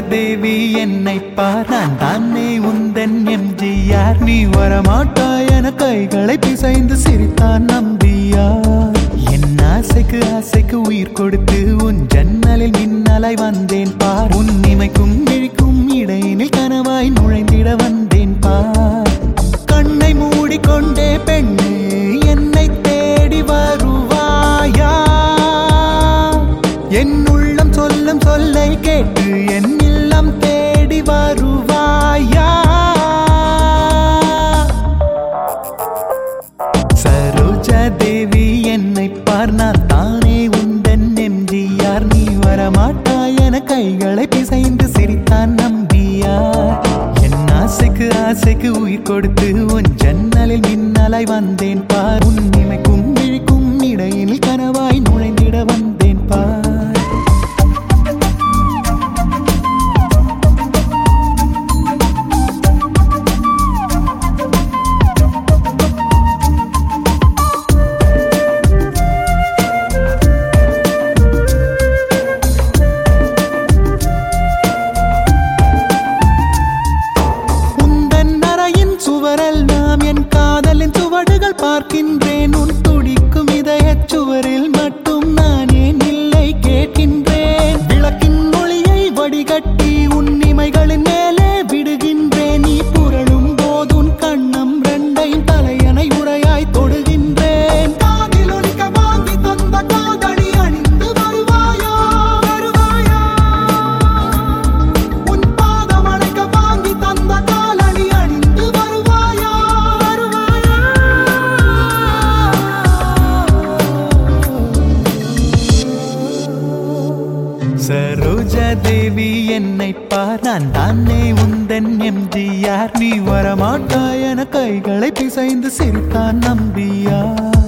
தேவி என்னை பார் நான் தானே உந்தன் எம்ஜிஆர் நீ வரமாட்டாய் என கைகளை பிசைந்து சிரித்தான் நம்பியார் என் ஆசைக்கு ஆசைக்கு உயிர் கொடுத்து உன் ஜன்னலில் மின்னலாய் வந்தேன் பார் உன் இமைக்கும் விழிக்கும் இடையினில் கனவாய் நுழைந்திட வந்தேன் பார் கண்ணை மூடிக்கொண்டே பெண்ணே என்னை தேடி வருவாயா என் உள்ளம் சொல்லும் சொல்லை கேட்டு என் இல்லம் தேடி வருவாயா சரோஜா தேவி என்னை பார் நான் தானே உந்தன் எம்ஜிஆர் நீ வரமாட்டாய் என கைகளை பிசைந்து சிரித்தான் நம்பியார் என் ஆசைக்கு ஆசைக்கு உயிர் கொடுத்து உன் ஜன்னலில் மின்னலாய் வந்தேன் பார் உன் இமைக்கும் விழிக்கும் இடையில் கனவாய் நுழைந்திட வந்தேன் பார் உந்தன் அறையின் சுவரெல்லாம் என் காதலின் சுவடுகள் பார்க்கின்றேன் உன் துடிக்கும் இதயச் சுவரில் மட்டும் நான் ஏன் இல்லை கேட்கின்றேன் விளக்கின் ஒளியை வடிகட்டி உன் இமைகளின் மேலே விடுகின்றேன் நீ புரளும் போது உன் கண்ணம் ரெண்டையும் தலையணை உரையாய் தொடுகின்றேன் காதில் ஒலிக்க வாங்கி தந்த காதணி அணிந்து வருவாயா வருவாயா உன் பாதம் அணைக்க வாங்கி தந்த காலணி அணிந்து வருவாயா வருவாயா சரோஜா தேவி என்னை பார் நான் தானே உந்தன் எம்ஜிஆர் நீ வரமாட்டாய் என கைகளை பிசைந்து சிரித்தான் நம்பியார்